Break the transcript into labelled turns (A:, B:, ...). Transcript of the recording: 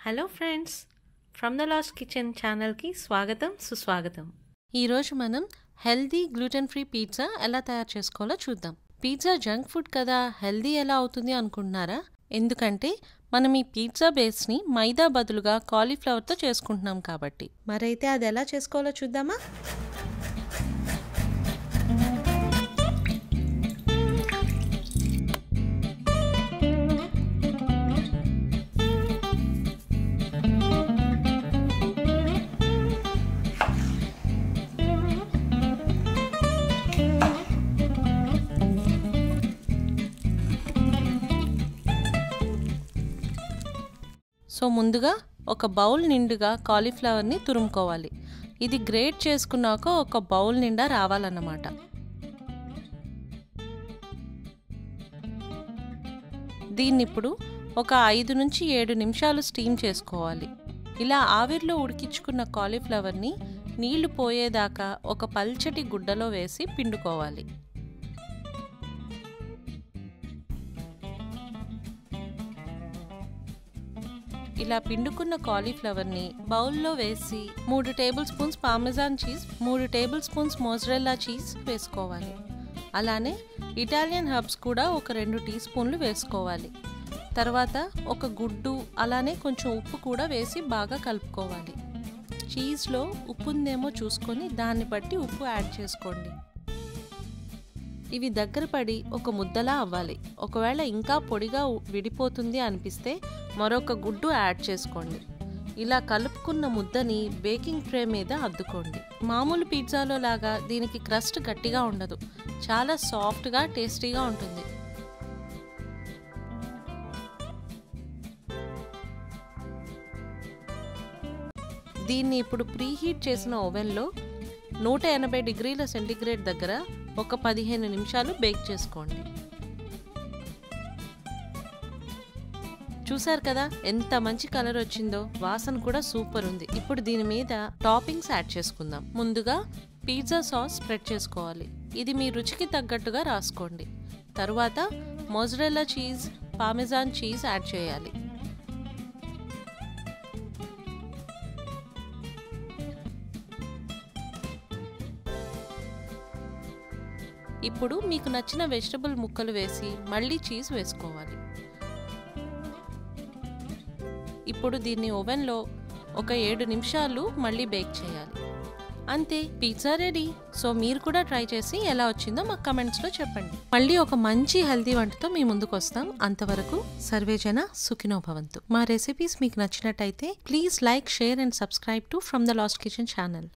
A: hello friends from the lost kitchen ఛానల్కి స్వాగతం సుస్వాగతం ఈరోజు మనం హెల్దీ గ్లూటెన్ ఫ్రీ పిజ్జా ఎలా తయారు చేసుకోవాలో చూద్దాం పిజ్జా జంక్ ఫుడ్ కదా హెల్దీ ఎలా అవుతుంది అనుకుంటున్నారా ఎందుకంటే మనం ఈ పిజ్జా బేస్ని మైదా బదులుగా కాలీఫ్లవర్తో చేసుకుంటున్నాం కాబట్టి మరైతే అది ఎలా చేసుకోవాలో చూద్దామా సో ముందుగా ఒక బౌల్ నిండుగా కాలీఫ్లవర్ని తురుముకోవాలి ఇది గ్రేట్ చేసుకున్నాక ఒక బౌల్ నిండా రావాలన్నమాట దీన్ని ఇప్పుడు ఒక ఐదు నుంచి ఏడు నిమిషాలు స్టీమ్ చేసుకోవాలి ఇలా ఆవిరిలో ఉడికించుకున్న కాలీఫ్లవర్ని నీళ్లు పోయేదాకా ఒక పల్చటి గుడ్డలో వేసి పిండుకోవాలి ఇలా పిండుకున్న కాలీఫ్లవర్ని బౌల్లో వేసి మూడు టేబుల్ స్పూన్స్ పామెజాన్ చీజ్ మూడు టేబుల్ స్పూన్స్ మోజరెల్లా చీజ్ వేసుకోవాలి అలానే ఇటాలియన్ హర్బ్స్ కూడా ఒక రెండు టీ స్పూన్లు వేసుకోవాలి తర్వాత ఒక గుడ్డు అలానే కొంచెం ఉప్పు కూడా వేసి బాగా కలుపుకోవాలి చీజ్లో ఉప్పు ఉందేమో చూసుకొని దాన్ని బట్టి ఉప్పు యాడ్ చేసుకోండి ఇవి దగ్గర పడి ఒక ముద్దలా అవ్వాలి ఒకవేళ ఇంకా పొడిగా విడిపోతుంది అనిపిస్తే మరొక గుడ్డు యాడ్ చేసుకోండి ఇలా కలుపుకున్న ముద్దని బేకింగ్ ట్రే మీద అద్దుకోండి మామూలు పిజ్జాలో లాగా దీనికి క్రస్ట్ గట్టిగా ఉండదు చాలా సాఫ్ట్గా టేస్టీగా ఉంటుంది దీన్ని ఇప్పుడు ప్రీహీట్ చేసిన ఓవెన్లో నూట ఎనభై డిగ్రీల సెంటీగ్రేడ్ దగ్గర ఒక పదిహేను నిమిషాలు బేక్ చేసుకోండి చూసారు కదా ఎంత మంచి కలర్ వచ్చిందో వాసన కూడా సూపర్ ఉంది ఇప్పుడు దీని మీద టాపింగ్స్ యాడ్ చేసుకుందాం ముందుగా పిజ్జా సాస్ స్ప్రెడ్ చేసుకోవాలి ఇది మీ రుచికి తగ్గట్టుగా రాసుకోండి తరువాత mozzarella cheese parmesan cheese add చేయాలి ఇప్పుడు మీకు నచ్చిన వెజిటబుల్ ముక్కలు వేసి మళ్ళీ చీజ్ వేసుకోవాలి ఇప్పుడు దీన్ని ఓవెన్లో ఒక ఏడు నిమిషాలు మళ్ళీ బేక్ చేయాలి అంతే పిజ్జా రెడీ సో మీరు కూడా ట్రై చేసి ఎలా వచ్చిందో మాకు కమెంట్స్లో చెప్పండి మళ్ళీ ఒక మంచి హెల్తీ వంటతో మీ ముందుకు వస్తాం అంతవరకు సర్వేజన సుఖినో భవంతు మా రెసిపీస్ మీకు నచ్చినట్టయితే please like share and subscribe to from the lost kitchen channel